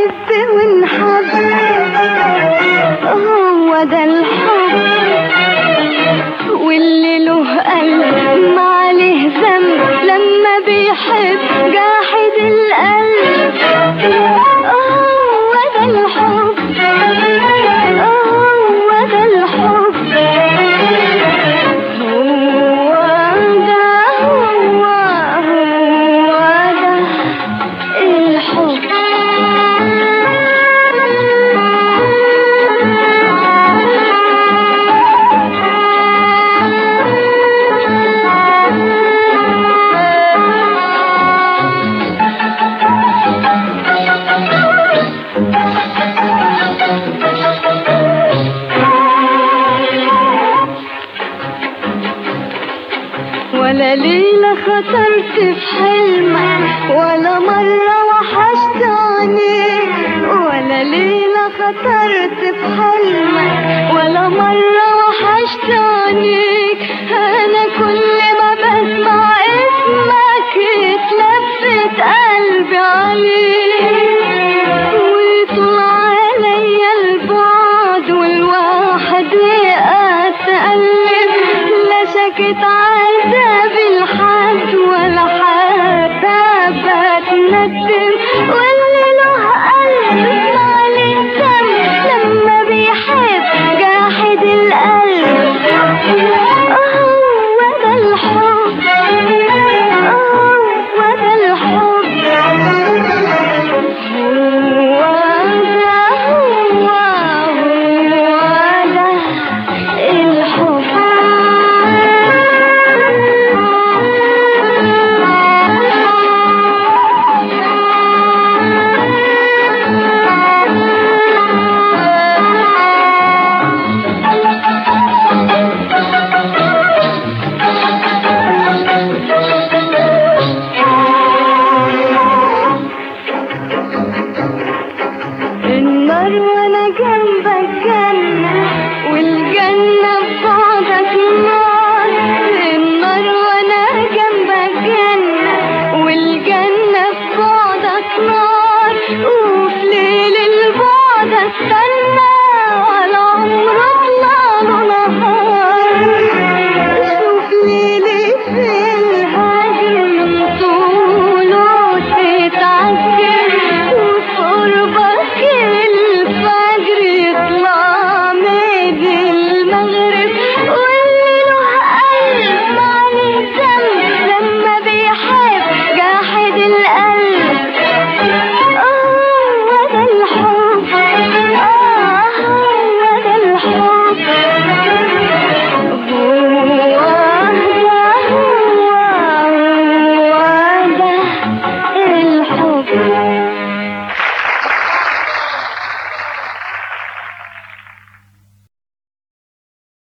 نحب ونحب هو ده الحب واللي له قلب ما عليه ذنب لما بيحب جاحد القلب هو ده الحب هو ده الحب هو ده هو هو ده الحب ولا ليلة خطرت في حلمك ولا مرة وحشت عينيك ولا ليلة خطرت في حلمك ولا مرة وحشت عينيك أنا كل ما بسمع اسمك يتلفت قلبي عليك ويطلع عليا البعد والواحد يتألم لا شكت عذاب الحد ولا حتى بتندم ولا